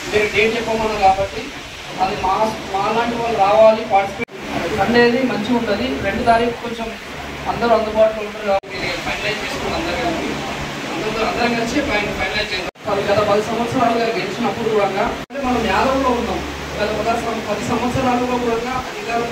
మీరు డేట్ చెప్పమన్నారు కాబట్టి అది మా మా లాంటి వాళ్ళు రావాలి పార్టిసిపేట్ సండేది మంచిగా ఉంటుంది రెండు తారీఖు కొంచెం అందరూ అందుబాటులో ఉంటారు కాబట్టి మీరు ఫైనలైజ్ చేసుకుని అందరూ కలిపి అందరూ అందరం కలిసి ఫైన్ ఫైనలైజ్ చేద్దాం అది గత పది సంవత్సరాలుగా గెలిచినప్పుడు కూడా అంటే మనం యాదవ్లో ఉన్నాం గత పది సం- పది సంవత్సరాలుగా కూడా అధికారంలో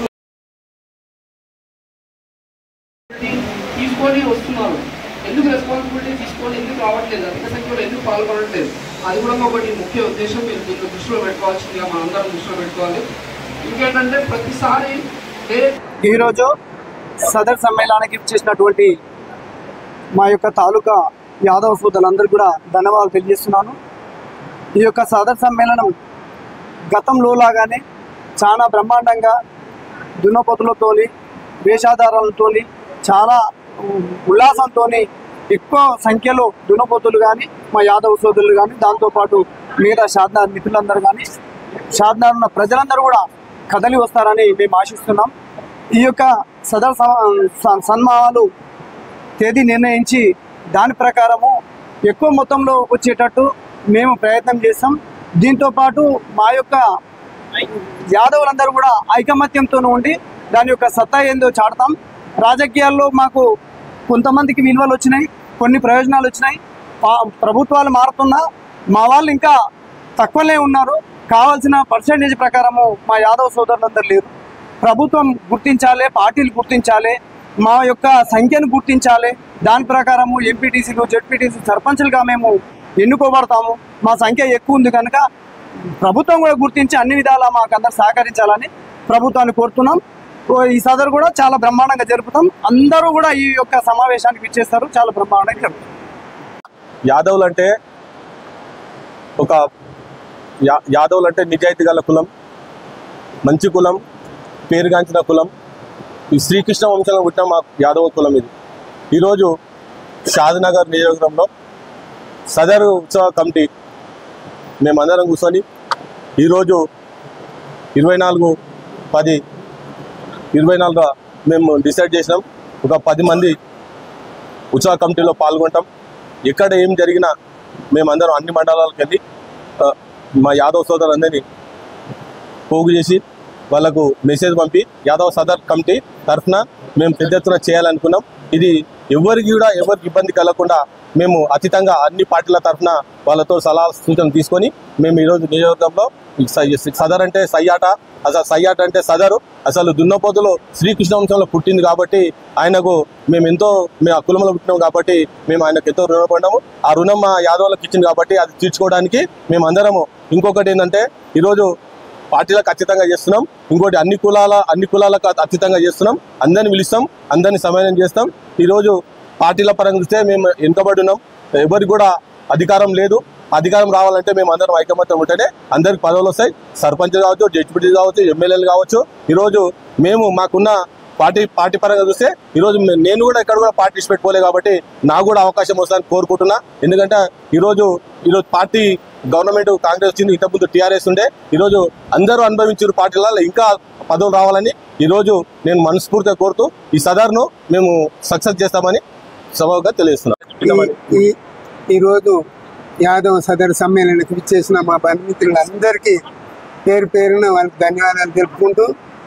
తీసుకొని వస్తున్నారు ఎందుకు రెస్పాన్సిబిలిటీ తీసుకొని ఎందుకు రావట్లేదు అధిక సంఖ్యలో ఎందుకు పాల్గొనట్లేదు అది కూడా ఒకటి ముఖ్య ఉద్దేశం మీరు దీన్ని దృష్టిలో పెట్టుకోవాల్సిందిగా మనం అందరం దృష్టిలో పెట్టుకోవాలి ఇంకేంటంటే ప్రతిసారి డే ఈరోజు సదర్ సమ్మేళనానికి చేసినటువంటి మా యొక్క తాలూకా యాదవ సోదరులందరూ కూడా ధన్యవాదాలు తెలియజేస్తున్నాను ఈ యొక్క సదర్ సమ్మేళనం గతంలో లాగానే చాలా బ్రహ్మాండంగా దున్నపోతులతోని వేషాధారాలతోని చాలా ఉల్లాసంతో ఎక్కువ సంఖ్యలో దున్నపోతులు కానీ మా యాదవ సోదరులు కానీ దాంతోపాటు మిగతా షాద్నార్ మిత్రులందరూ కానీ షాద్నార్ ఉన్న ప్రజలందరూ కూడా కదలి వస్తారని మేము ఆశిస్తున్నాం ఈ యొక్క సదర్ స- స- సన్మానాలు తేదీ నిర్ణయించి దాని ప్రకారము ఎక్కువ మొత్తంలో వచ్చేటట్టు మేము ప్రయత్నం చేస్తాం దీంతో పాటు మా యొక్క యాదవులందరూ కూడా ఐకమత్యంతో ఉండి దాని యొక్క సత్తా ఏందో చాడతాం రాజకీయాల్లో మాకు కొంతమందికి విలువలు వచ్చినాయి కొన్ని ప్రయోజనాలు వచ్చినాయి పా- ప్రభుత్వాలు మారుతున్నా మా వాళ్ళు ఇంకా తక్కువనే ఉన్నారు కావాల్సిన పర్సంటేజ్ ప్రకారము మా యాదవ సోదరులందరూ లేరు ప్రభుత్వం గుర్తించాలి పార్టీలు గుర్తించాలి మా యొక్క సంఖ్యను గుర్తించాలి దాని ప్రకారము ఎంపీటీసీలు జెడ్పీటీసీ సర్పంచులుగా మేము ఎన్నుకోబడతాము మా సంఖ్య ఎక్కువ ఉంది కనుక ప్రభుత్వం కూడా గుర్తించి అన్ని విధాలా మాకు అందరు సహకరించాలని ప్రభుత్వాన్ని కోరుతున్నాం ఓ ఈ సదరు కూడా చాలా బ్రహ్మాండంగా జరుపుతాం అందరూ కూడా ఈ యొక్క సమావేశానికి ఇచ్చేస్తారు చాలా బ్రహ్మాండంగా జరుపుతాం యాదవులు అంటే ఒక యా యాదవులు అంటే నిజాయితీ గల కులం మంచి కులం పేరుగాంచిన కులం ఈ శ్రీకృష్ణ వంశంలో పుట్టిన మా యాదవ కులం ఇది ఈరోజు షాద్నగర్ నియోజకవర్గంలో సదరు ఉత్సవ కమిటీ మేమందరం కూర్చొని ఈరోజు ఇరవై నాలుగు పది ఇరవై నాలుగు మేము డిసైడ్ చేసినాం ఒక పది మంది ఉత్సవ కమిటీలో పాల్గొంటాం ఎక్కడ ఏం జరిగినా మేమందరం అన్ని మండలాలకు వెళ్ళి ఆ, మా యాదవ్ సోదరులందరినీ పోగు చేసి వాళ్ళకు మెసేజ్ పంపి యాదవ్ సదర్ కమిటీ తరఫున మేము పెద్ద ఎత్తున చేయాలనుకున్నాం ఇది ఎవరికి కూడా ఎవరికి ఇబ్బంది కలగకుండా మేము అతీతంగా అన్ని పార్టీల తరఫున వాళ్ళతో సలహా సూచనలు తీసుకొని మేము ఈరోజు నియోజకవర్గంలో ఈ స- సదర్ అంటే సయ్యాట అసలు సయ్యాట అంటే సదరు అసలు దున్నపోతులు శ్రీకృష్ణ వంశంలో పుట్టింది కాబట్టి ఆయనకు మేము ఎంతో మేము ఆ కులంలో పుట్టినాం కాబట్టి మేము ఆయనకు ఎంతో రుణపడ్డాము ఆ రుణం మా యాదవులకు ఇచ్చింది కాబట్టి అది తీర్చుకోవడానికి మేము అందరము ఇంకొకటి ఏంటంటే ఈరోజు పార్టీలకు ఖచ్చితంగా చేస్తున్నాం ఇంకోటి అన్ని కులాల అన్ని కులాలకు అతీతంగా చేస్తున్నాం అందరిని పిలుస్తాం అందరిని సమానం చేస్తాం ఈరోజు పార్టీల పరంగా చూస్తే మేము వెనుకబడి ఉన్నాం ఎవరికి కూడా అధికారం లేదు అధికారం రావాలంటే మేము అందరం ఐకమత్యం ఉంటేనే అందరికి పదవులు వస్తాయి సర్పంచ్ కావచ్చు జడ్జిపీటీ కావచ్చు ఎమ్మెల్యేలు కావచ్చు ఈరోజు మేము మాకున్న పార్టీ పార్టీ పరంగా చూస్తే ఈరోజు మే- నేను కూడా ఇక్కడ కూడా పార్టిసిపేట్ పోలే కాబట్టి నాకు కూడా అవకాశం వస్తుందని కోరుకుంటున్నా ఎందుకంటే ఈరోజు ఈరోజు పార్టీ గవర్నమెంట్ కాంగ్రెస్ వచ్చింది ఇంతకుముందు టీఆర్ఎస్ ఉండే ఈరోజు అందరూ అనుభవించారు పార్టీలలో ఇంకా పదవులు రావాలని ఈరోజు నేను మనస్ఫూర్తిగా కోరుతూ ఈ సదర్ను మేము సక్సెస్ చేస్తామని సభగా తెలియజేస్తున్నాను ఈ ఈరోజు యాదవ్ సదర్ సమ్మేళనకు విచ్చేసిన మా బంధుమిత్రులందరికీ పేరు పేరున వాళ్ళకి ధన్యవాదాలు తెలుపుకుంటూ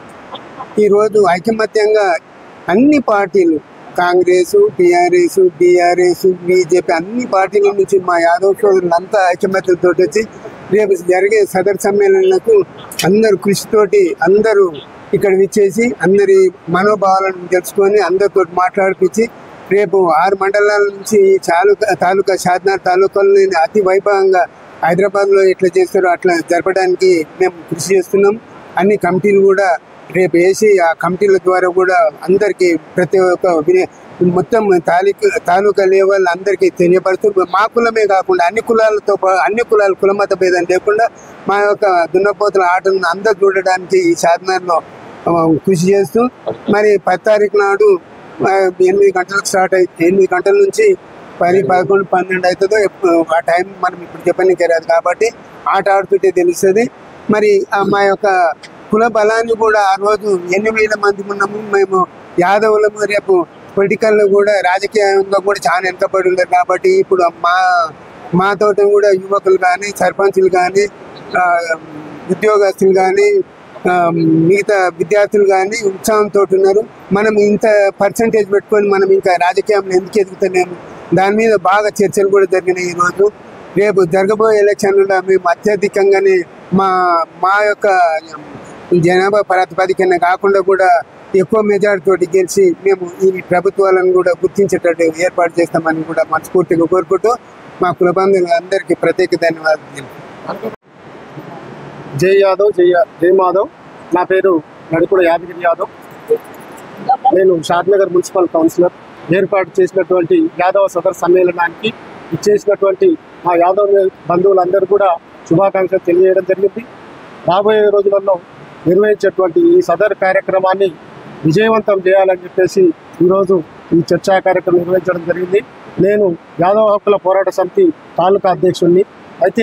ఈరోజు ఐకమత్యంగా అన్ని పార్టీలు కాంగ్రెస్ టీఆర్ఎస్ బీఆర్ఎస్ బీజేపీ అన్ని పార్టీల నుంచి మా యాదవ్ సోదరులంతా ఐకమత్యంతో వచ్చి రేపు జరిగే సదర్ సమ్మేళనకు అందరు కృషితోటి అందరూ ఇక్కడ విచ్చేసి అందరి మనోభావాలను తెలుసుకొని అందరితో మాట్లాడిపించి రేపు ఆరు మండలాల నుంచి చాలుక తాలూకా షాద్నార్ తాలూకాలని అతి వైభవంగా హైదరాబాద్లో ఎట్లా చేస్తారో అట్లా జరపడానికి మేము కృషి చేస్తున్నాం అన్ని కమిటీలు కూడా రేపు వేసి ఆ కమిటీల ద్వారా కూడా అందరికీ ప్రతి ఒక్క వినే మొత్తం తాలూకా తాలూకా లెవెల్ అందరికీ తెలియపడుతూ మా కులమే కాకుండా అన్ని కులాలతో పా- అన్ని కులాల కులమత భేదం లేకుండా మా యొక్క దున్నపోతుల ఆటలను అందరు చూడడానికి ఈ షాద్నార్లో ఆ, కృషి చేస్తూ మరి పది తారీఖు నాడు ఆ, ఎనిమిది గంటలకు స్టార్ట్ అయి ఎనిమిది గంటల నుంచి పది పదకొండు పన్నెండు అవుతుందో ఎప్పుడు ఆ టైం మనం ఇప్పుడు చెప్పడానికి రాదు కాబట్టి ఆట ఆడుతుంటే తెలుస్తుంది మరి ఆ మా యొక్క కుల బలాన్ని కూడా ఆ రోజు ఎన్ని వేల మంది ఉన్నాము మేము యాదవులము రేపు పొలిటికల్లో కూడా రాజకీయంగా కూడా చాలా వెనుకబడి ఉన్నారు కాబట్టి ఇప్పుడు మా మాతోటి కూడా యువకులు కానీ సర్పంచులు కానీ ఆ, ఉద్యోగస్తులు కానీ మిగతా విద్యార్థులు కానీ ఉత్సాహంతో ఉన్నారు మనం ఇంత పర్సంటేజ్ పెట్టుకొని మనం ఇంకా రాజకీయంలో ఎందుకు ఎదుగుతున్నాము దాని మీద బాగా చర్చలు కూడా జరిగినాయి ఈరోజు రేపు జరగబోయే ఎలక్షన్లలో మేము అత్యధికంగానే మా మా యొక్క జనాభా ప్రాతిపదికన కాకుండా కూడా ఎక్కువ మెజారిటీ తోటి గెలిచి మేము ఈ ప్రభుత్వాలను కూడా గుర్తించేటట్టు ఏర్పాటు చేస్తామని కూడా మనస్ఫూర్తిగా కోరుకుంటూ మా కుల బంధువులందరికీ ప్రత్యేక ధన్యవాదాలు తెలుపుతున్నాను. జై యాదవ్ జై యా- జై మాధవ్ నా పేరు నడుకుడ యాదగిరి యాదవ్ నేను షాద్నగర్ మున్సిపల్ కౌన్సిలర్ ఏర్పాటు చేసినటువంటి యాదవ సదర్ సమ్మేళనానికి ఇచ్చేసినటువంటి మా యాదవ్ బంధువులందరూ కూడా శుభాకాంక్షలు తెలియజేయడం జరిగింది రాబోయే రోజులలో నిర్వహించేటువంటి ఈ సదర్ కార్యక్రమాన్ని విజయవంతం చేయాలని చెప్పేసి ఈరోజు ఈ చర్చా కార్యక్రమం నిర్వహించడం జరిగింది నేను యాదవ హక్కుల పోరాట సమితి తాలూకా అధ్యక్షుడిని అయితే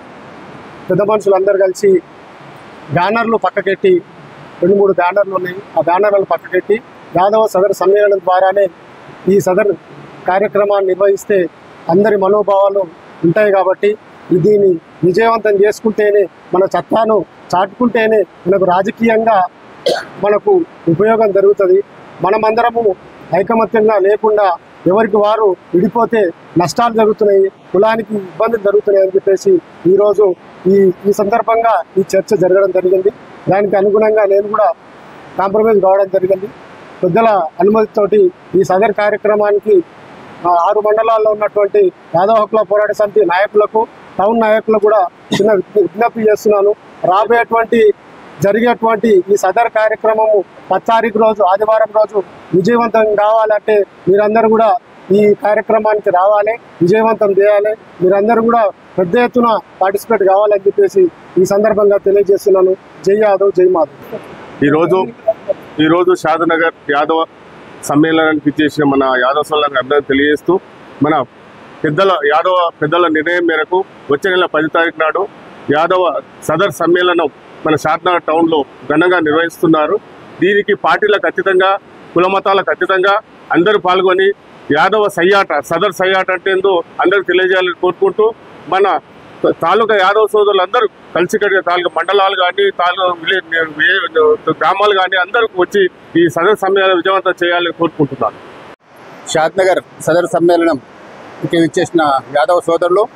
పెద్ద మనుషులు అందరు కలిసి బ్యానర్లు పక్కకెట్టి రెండు మూడు బ్యానర్లు ఉన్నాయి ఆ బ్యానర్లను పక్కకెట్టి యాదవ సదర్ సమ్మేళనం ద్వారానే ఈ సదర్ కార్యక్రమాన్ని నిర్వహిస్తే అందరి మనోభావాలు ఉంటాయి కాబట్టి ఈ దీన్ని విజయవంతం చేసుకుంటేనే మన చట్టాను చాటుకుంటేనే మనకు రాజకీయంగా మనకు ఉపయోగం జరుగుతుంది మనమందరము ఐకమత్యంగా లేకుండా ఎవరికి వారు విడిపోతే నష్టాలు జరుగుతున్నాయి కులానికి ఇబ్బందులు జరుగుతున్నాయి అని చెప్పేసి ఈరోజు ఈ ఈ సందర్భంగా ఈ చర్చ జరగడం జరిగింది దానికి అనుగుణంగా నేను కూడా కాంప్రమైజ్ కావడం జరిగింది పెద్దల అనుమతితోటి ఈ సదర్ కార్యక్రమానికి ఆ, ఆరు మండలాల్లో ఉన్నటువంటి యాదవ హక్కుల పోరాట సమితి నాయకులకు టౌన్ నాయకులకు కూడా చిన్న విజ్ఞ- విజ్ఞప్తి చేస్తున్నాను రాబోయేటువంటి జరిగేటువంటి ఈ సదర్ కార్యక్రమము పది తారీఖు రోజు ఆదివారం రోజు విజయవంతం కావాలంటే మీరందరూ కూడా ఈ కార్యక్రమానికి రావాలి విజయవంతం చేయాలి మీరందరూ కూడా పెద్ద ఎత్తున పార్టిసిపేట్ కావాలని చెప్పేసి ఈ సందర్భంగా తెలియజేస్తున్నాను జై యాదవ్ జై మాధవ్ ఈరోజు ఈరోజు షాదనగర్ యాదవ సమ్మేళనానికి ఇచ్చేసిన మన యాదవ సోళ్ళకి అభినందన తెలియజేస్తూ మన పెద్దల యాదవ పెద్దల నిర్ణయం మేరకు వచ్చే నెల పది తారీఖు నాడు యాదవ సదర్ సమ్మేళనం మన షాద్నగర్ టౌన్లో ఘనంగా నిర్వహిస్తున్నారు దీనికి పార్టీలకు అతీతంగా కుల మతాలకు అతీతంగా అందరూ పాల్గొని యాదవ సయ్యాట సదర్ సయ్యాట అంటే ఏందో అందరూ తెలియజేయాలని కోరుకుంటూ మన తాలూకా యాదవ సోదరులు అందరూ కలిసికట్టుగా తాలూకా మండలాలు కానీ తాలూకా విలేజ్ విలేజ్ గ్రామాలు కానీ అందరూ వచ్చి ఈ సదర్ సమ్మేళనం విజయవంతం చేయాలని కోరుకుంటున్నాను షాద్నగర్ సదర్ సమ్మేళనం ఇచ్చేసిన యాదవ సోదరులు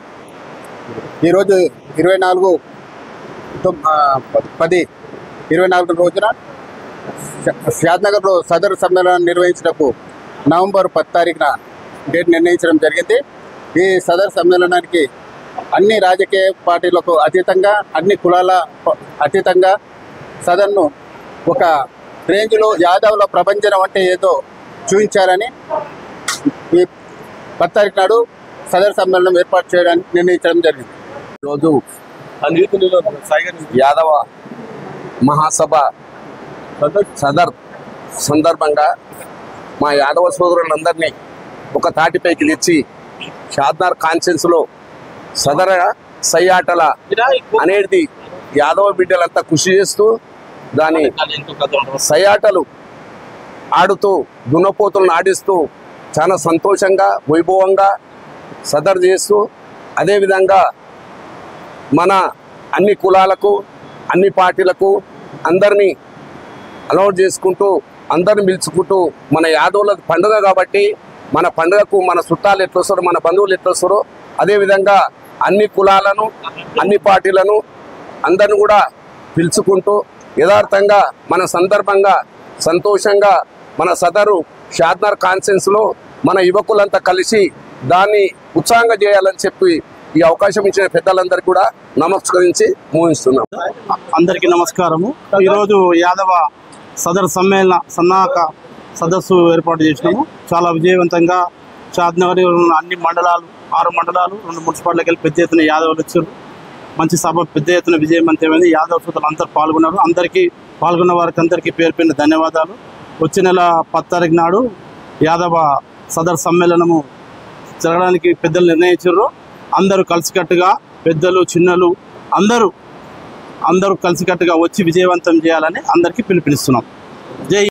ఈరోజు ఇరవై నాలుగు తొమ్- ఆ, పది ఇరవై నాలుగు రోజున షా- షాద్నగర్లో సదర్ సమ్మేళనం నిర్వహించటకు నవంబర్ పది తారీఖున డేట్ నిర్ణయించడం జరిగింది ఈ సదర్ సమ్మేళనానికి అన్ని రాజకీయ పార్టీలకు అతీతంగా అన్ని కులాల ప- అతీతంగా సదర్ను ఒక రేంజ్లో యాదవుల ప్రపంచం అంటే ఏదో చూపించాలని ఈ పది తారీఖు నాడు సదర్ సమ్మేళనం ఏర్పాటు చేయడానికి నిర్ణయించడం జరిగింది రోజు యాదవ మహాసభ సదర్ సందర్భంగా మా యాదవ సోదరులందరినీ ఒక తాటిపైకి తెచ్చి షాద్నార్ కాన్ఫరెన్స్లో సదర సయ్యాటల అనేది యాదవ బిడ్డలంతా కృషి చేస్తూ దాని సయ్యాటలు ఆడుతూ దున్నపోతులను ఆడిస్తూ చాలా సంతోషంగా వైభవంగా సదర్ చేస్తూ అదేవిధంగా మన అన్ని కులాలకు అన్ని పార్టీలకు అందరినీ అలౌట్ చేసుకుంటూ అందరిని పిలుచుకుంటూ మన యాదవుల పండుగ కాబట్టి మన పండుగకు మన చుట్టాలు ఎట్లా వస్తారో మన బంధువులు ఎట్లా వస్తారో అదేవిధంగా అన్ని కులాలను అన్ని పార్టీలను అందరిని కూడా పిలుచుకుంటూ యథార్థంగా మన సందర్భంగా సంతోషంగా మన సదరు షాద్నర్ కాన్ఫరెన్స్లో మన యువకులంతా కలిసి దాన్ని ఉత్సాహంగా చేయాలని చెప్పి ఈ అవకాశం ఇచ్చిన పెద్దలందరికీ కూడా నమస్కరించి ముగిస్తున్నాం అందరికీ నమస్కారము ఈరోజు యాదవ సదర్ సమ్మేళన సన్నాహక సదస్సు ఏర్పాటు చేసినాము చాలా విజయవంతంగా షాద్నగర్ ఉన్న అన్ని మండలాలు ఆరు మండలాలు రెండు మున్సిపాలిటీకి వెళ్ళి పెద్ద ఎత్తున యాదవులు వచ్చారు మంచి సభ పెద్ద ఎత్తున విజయవంతమైంది యాదవ సూతలు అందరూ పాల్గొన్నారు అందరికీ పాల్గొన్న వారికి అందరికీ పేరు పేరున ధన్యవాదాలు వచ్చే నెల పది తారీఖు నాడు యాదవ సదర్ సమ్మేళనము జరగడానికి పెద్దలు నిర్ణయించారు అందరూ కలిసికట్టుగా పెద్దలు చిన్నలు అందరూ అందరూ కలిసికట్టుగా వచ్చి విజయవంతం చేయాలని అందరికీ పిలుపునిస్తున్నాం జై